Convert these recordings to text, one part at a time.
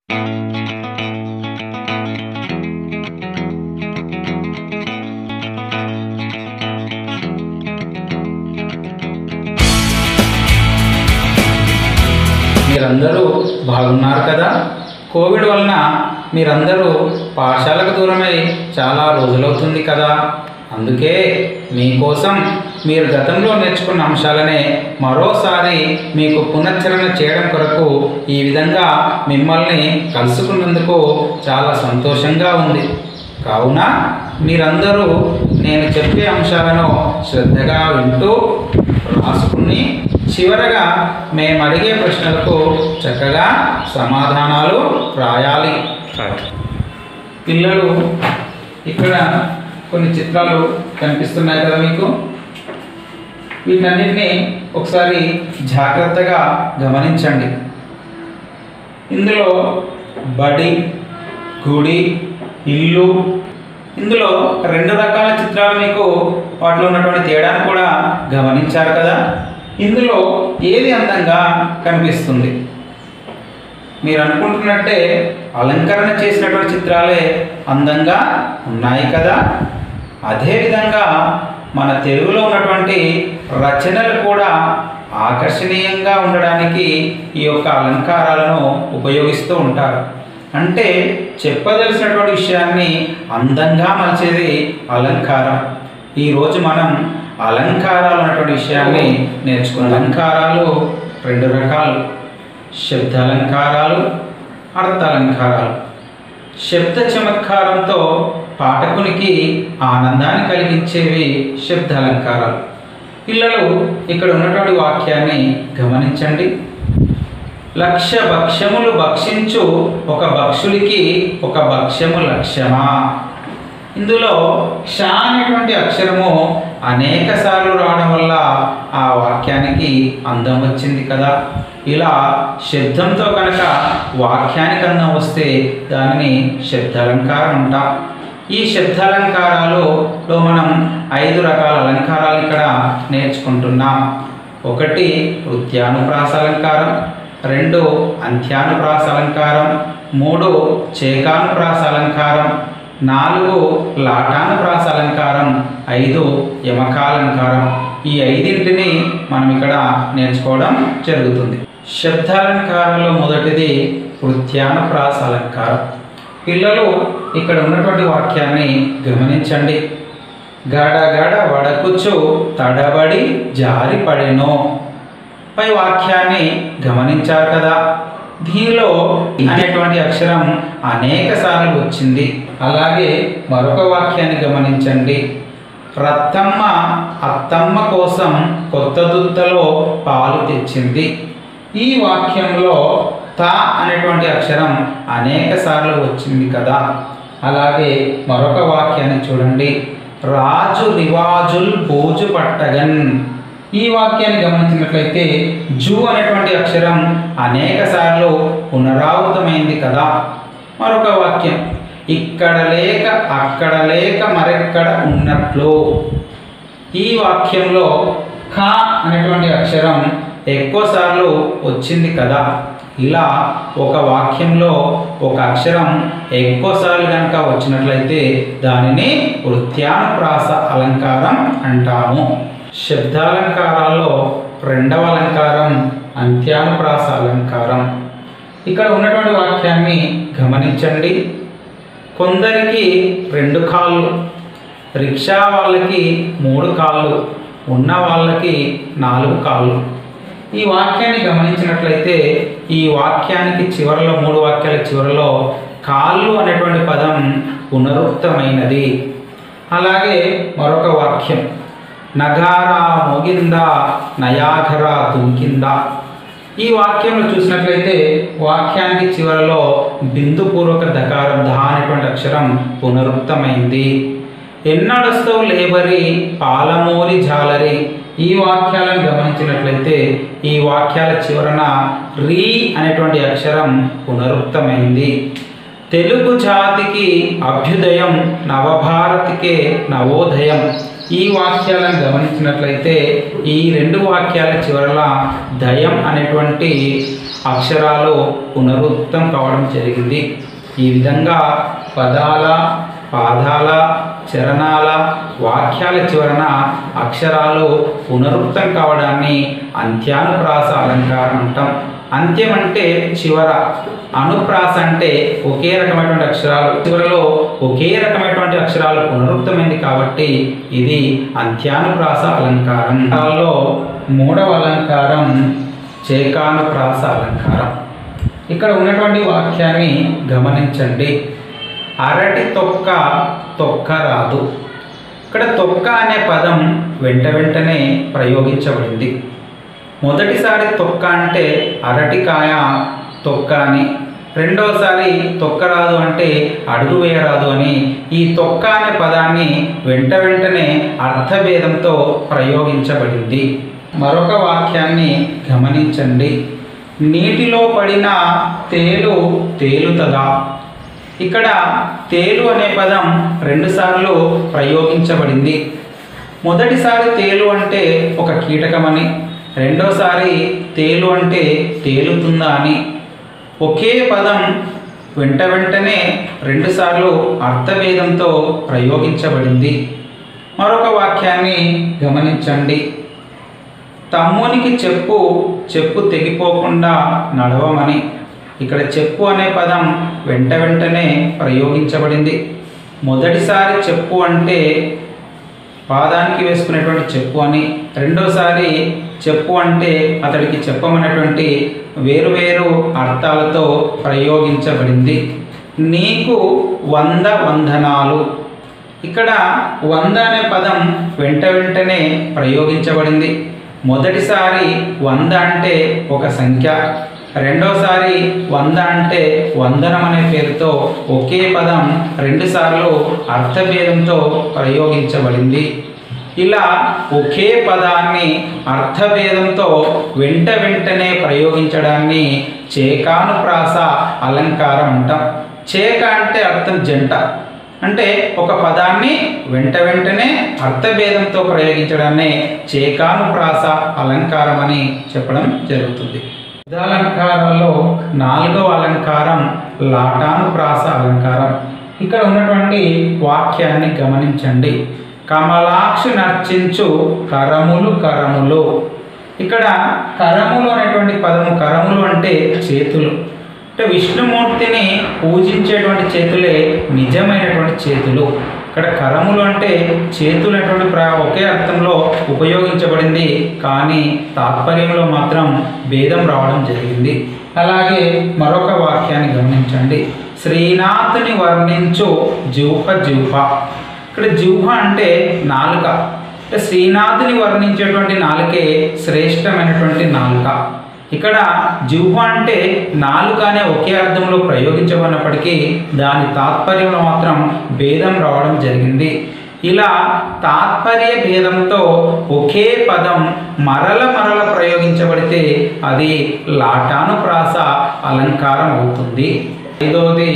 మీరందరూ బాగున్నారు కదా కోవిడ్ వలన మీరందరూ పాఠశాలకు దూరమై చాలా రోజులవుతుంది కదా అందుకే మీకోసం మీరు గతంలో నేర్చుకున్న అంశాలనే మరోసారి మీకు పునశ్చరణ చేయడం కొరకు ఈ విధంగా మిమ్మల్ని కలుసుకున్నందుకు చాలా సంతోషంగా ఉంది కావున మీరందరూ నేను చెప్పే అంశాలను శ్రద్ధగా వింటూ రాసుకుని చివరగా మేము అడిగే ప్రశ్నలకు చక్కగా సమాధానాలు రాయాలి పిల్లలు ఇక్కడ కొన్ని చిత్రాలు కనిపిస్తున్నాయి కదా మీకు వీటన్నిటిని ఒకసారి జాగ్రత్తగా గమనించండి ఇందులో బడి గుడి ఇల్లు ఇందులో రెండు రకాల చిత్రాలు మీకు వాటిలో ఉన్నటువంటి తేడాను కూడా గమనించారు కదా ఇందులో ఏది అందంగా కనిపిస్తుంది మీరు అనుకుంటున్నట్టే అలంకరణ చేసినటువంటి చిత్రాలే అందంగా ఉన్నాయి కదా అదేవిధంగా మన తెలుగులో ఉన్నటువంటి రచనలు కూడా ఆకర్షణీయంగా ఉండడానికి ఈ యొక్క అలంకారాలను ఉపయోగిస్తూ ఉంటారు అంటే చెప్పదలసినటువంటి విషయాన్ని అందంగా మలిచేది అలంకారం ఈరోజు మనం అలంకారాలు అన్నటువంటి విషయాన్ని నేర్చుకున్నాం అలంకారాలు రెండు రకాలు శబ్దాలంకారాలు అర్థాలంకారాలు శబ్ద చమత్కారంతో పాఠకునికి ఆనందాన్ని కలిగించేవి శబ్దాలంకారాలు పిల్లలు ఇక్కడ ఉన్నటువంటి వాక్యాన్ని గమనించండి లక్ష భక్ష్యములు భక్షించు ఒక భక్షుడికి ఒక భక్ష్యము లక్ష్యమా ఇందులో క్ష అనేటువంటి అక్షరము అనేక సార్లు రావడం వల్ల ఆ వాక్యానికి అందం వచ్చింది కదా ఇలా శబ్దంతో కనుక వాక్యానికి అందం వస్తే దానిని శబ్దాలంకారం అంటాం ఈ శబ్దాలంకారాలలో మనం ఐదు రకాల అలంకారాలు ఇక్కడ నేర్చుకుంటున్నాం ఒకటి వృత్యానుప్రాస అలంకారం రెండు అంత్యానుప్రాస అలంకారం మూడు చేకానుప్రాస అలంకారం నాలుగు లాటానుప్రాస అలంకారం ఐదు యమకాలంకారం ఈ ఐదింటిని మనం ఇక్కడ నేర్చుకోవడం జరుగుతుంది శబ్దాలంకారంలో మొదటిది వృత్యానుప్రాస అలంకారం పిల్లలు ఇక్కడ ఉన్నటువంటి వాక్యాన్ని గమనించండి గడ గడ వడకుచు తడబడి జారి పడెను పై వాక్యాన్ని గమనించారు కదా దీనిలో అనేటువంటి అక్షరం అనేక సార్లు వచ్చింది అలాగే మరొక వాక్యాన్ని గమనించండి రత్తమ్మ అత్తమ్మ కోసం కొత్త దుత్తలో పాలు తెచ్చింది ఈ వాక్యంలో త అనేటువంటి అక్షరం అనేక సార్లు వచ్చింది కదా అలాగే మరొక వాక్యాన్ని చూడండి రాజు రివాజుల్ బోజు పట్టగన్ ఈ వాక్యాన్ని గమనించినట్లయితే జూ అనేటువంటి అక్షరం అనేక సార్లు పునరావృతమైంది కదా మరొక వాక్యం ఇక్కడ లేక అక్కడ లేక మరెక్కడ ఉన్నట్లు ఈ వాక్యంలో ఖ అనేటువంటి అక్షరం ఎక్కువ సార్లు వచ్చింది కదా ఇలా ఒక వాక్యంలో ఒక అక్షరం ఎక్కువ సార్లు కనుక వచ్చినట్లయితే దానిని వృత్యానుప్రాస అలంకారం అంటాము శబ్దాలంకారాల్లో రెండవ అలంకారం అంత్యానుప్రాస అలంకారం ఇక్కడ ఉన్నటువంటి వాక్యాన్ని గమనించండి కొందరికి రెండు కాళ్ళు రిక్షా వాళ్ళకి మూడు కాళ్ళు ఉన్న వాళ్ళకి నాలుగు కాళ్ళు ఈ వాక్యాన్ని గమనించినట్లయితే ఈ వాక్యానికి చివరిలో మూడు వాక్యాల చివరిలో కాళ్ళు అనేటువంటి పదం పునరుక్తమైనది అలాగే మరొక వాక్యం నగారా మోగిందా నయాఘర దుంకిందా ఈ వాక్యంలో చూసినట్లయితే వాక్యానికి చివరలో బిందుపూర్వక దకారం ధ అనేటువంటి అక్షరం పునరుక్తమైంది ఎన్నడస్తవు లేబరి పాలమూరి జాలరి ఈ వాక్యాలను గమనించినట్లయితే ఈ వాక్యాల చివరన రీ అనేటువంటి అక్షరం పునరుక్తమైంది తెలుగు జాతికి అభ్యుదయం నవభారతికే నవోదయం ఈ వాక్యాలను గమనించినట్లయితే ఈ రెండు వాక్యాల చివరల దయం అనేటువంటి అక్షరాలు పునరుక్తం కావడం జరిగింది ఈ విధంగా పదాల పాదాల చరణాల వాక్యాల చివరన అక్షరాలు పునరుక్తం కావడాన్ని అంత్యానుప్రాస అలంకారం అంటాం అంత్యం అంటే చివర అనుప్రాస అంటే ఒకే రకమైనటువంటి అక్షరాలు చివరలో ఒకే రకమైనటువంటి అక్షరాలు పునరుక్తమైంది కాబట్టి ఇది అంత్యానుప్రాస అలంకారం దానిలో మూడవ అలంకారం చేకానుప్రాస అలంకారం ఇక్కడ ఉన్నటువంటి వాక్యాన్ని గమనించండి అరటి తొక్క తొక్క రాదు ఇక్కడ తొక్క అనే పదం వెంట వెంటనే ప్రయోగించబడింది మొదటిసారి తొక్క అంటే అరటికాయ తొక్క అని రెండోసారి తొక్క రాదు అంటే అడుగు వేయరాదు అని ఈ తొక్క అనే పదాన్ని వెంట వెంటనే అర్థభేదంతో ప్రయోగించబడింది మరొక వాక్యాన్ని గమనించండి నీటిలో పడిన తేలు తేలుతదా ఇక్కడ తేలు అనే పదం రెండుసార్లు ప్రయోగించబడింది మొదటిసారి తేలు అంటే ఒక కీటకమని రెండోసారి తేలు అంటే తేలుతుందా అని ఒకే పదం వెంట వెంటనే రెండుసార్లు అర్థభేదంతో ప్రయోగించబడింది మరొక వాక్యాన్ని గమనించండి తమ్మునికి చెప్పు చెప్పు తెగిపోకుండా నడవమని ఇక్కడ చెప్పు అనే పదం వెంట వెంటనే ప్రయోగించబడింది మొదటిసారి చెప్పు అంటే పాదానికి వేసుకునేటువంటి చెప్పు అని రెండోసారి చెప్పు అంటే అతడికి చెప్పమన్నటువంటి వేరువేరు అర్థాలతో ప్రయోగించబడింది నీకు వంద వందనాలు ఇక్కడ వంద అనే పదం వెంట వెంటనే ప్రయోగించబడింది మొదటిసారి వంద అంటే ఒక సంఖ్య రెండోసారి వంద అంటే వందనం అనే పేరుతో ఒకే పదం రెండుసార్లు అర్థభేదంతో ప్రయోగించబడింది ఇలా ఒకే పదాన్ని అర్థభేదంతో వెంట వెంటనే ప్రయోగించడాన్ని చేకానుప్రాస అలంకారం అంటాం చేక అంటే అర్థం జంట అంటే ఒక పదాన్ని వెంట వెంటనే అర్థభేదంతో ప్రయోగించడాన్ని చేకానుప్రాస అలంకారం అని చెప్పడం జరుగుతుంది అలంకారంలో నాలుగవ అలంకారం లాటానుప్రాస అలంకారం ఇక్కడ ఉన్నటువంటి వాక్యాన్ని గమనించండి కమలాక్షి నర్చించు కరములు కరములు ఇక్కడ కరములు అనేటువంటి పదము కరములు అంటే చేతులు అంటే విష్ణుమూర్తిని పూజించేటువంటి చేతులే నిజమైనటువంటి చేతులు ఇక్కడ కరములు అంటే చేతులు అనేటువంటి ప్ర ఒకే అర్థంలో ఉపయోగించబడింది కానీ తాత్పర్యంలో మాత్రం భేదం రావడం జరిగింది అలాగే మరొక వాక్యాన్ని గమనించండి శ్రీనాథుని వర్ణించు జూహ జూహ ఇక్కడ జూహ అంటే నాలుక అంటే శ్రీనాథుని వర్ణించేటువంటి నాలుకే శ్రేష్టమైనటువంటి నాలుక ఇక్కడ జిహ్వ అంటే నాలుక అనే ఒకే అర్థంలో ప్రయోగించబడినప్పటికీ దాని తాత్పర్యంలో మాత్రం భేదం రావడం జరిగింది ఇలా తాత్పర్య భేదంతో ఒకే పదం మరల మరల ప్రయోగించబడితే అది లాటానుప్రాస అలంకారం అవుతుంది ఐదవది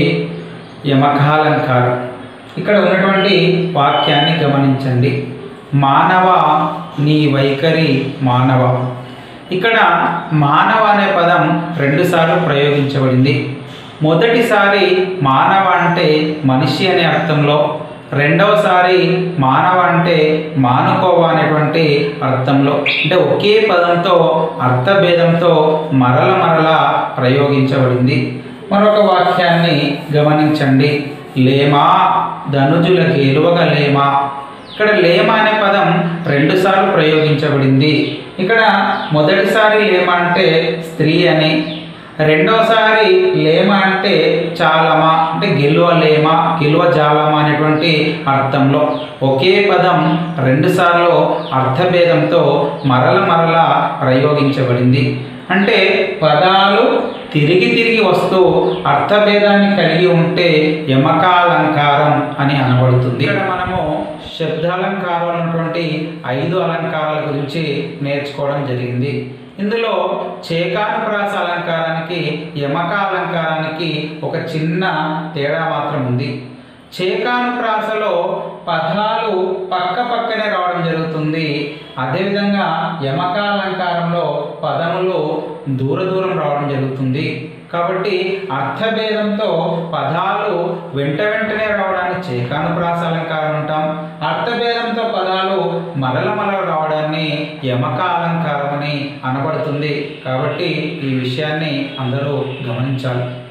యమకాలంకారం ఇక్కడ ఉన్నటువంటి వాక్యాన్ని గమనించండి మానవ నీ వైఖరి మానవ ఇక్కడ మానవ అనే పదం రెండుసార్లు ప్రయోగించబడింది మొదటిసారి మానవ అంటే మనిషి అనే అర్థంలో రెండవసారి మానవ అంటే మానుకోవ అనేటువంటి అర్థంలో అంటే ఒకే పదంతో అర్థభేదంతో మరల మరల ప్రయోగించబడింది మరొక వాక్యాన్ని గమనించండి లేమా ధనుజుల గెలువగా లేమా ఇక్కడ లేమ అనే పదం రెండుసార్లు ప్రయోగించబడింది ఇక్కడ మొదటిసారి లేమ అంటే స్త్రీ అని రెండోసారి లేమ అంటే చాలమా అంటే గెలువ లేమ గెలువ జాలమా అనేటువంటి అర్థంలో ఒకే పదం రెండుసార్లు అర్థభేదంతో మరల మరల ప్రయోగించబడింది అంటే పదాలు తిరిగి తిరిగి వస్తూ అర్థభేదాన్ని కలిగి ఉంటే యమకాలంకారం అని అనబడుతుంది ఇక్కడ మనము శబ్దాలంకారం అన్నటువంటి ఐదు అలంకారాల గురించి నేర్చుకోవడం జరిగింది ఇందులో చేకానుప్రాస అలంకారానికి యమక అలంకారానికి ఒక చిన్న తేడా మాత్రం ఉంది చేకానుప్రాసలో పదాలు పక్క పక్కనే రావడం జరుగుతుంది అదేవిధంగా యమకాలంకారంలో పదములు దూర దూరం రావడం జరుగుతుంది కాబట్టి అర్థభేదంతో పదాలు వెంట వెంటనే రావడాన్ని చేకానుప్రాసాలంకారం అంటాం అర్థభేదంతో పదాలు మరల మరల రావడాన్ని యమకాలంకారం అని అనబడుతుంది కాబట్టి ఈ విషయాన్ని అందరూ గమనించాలి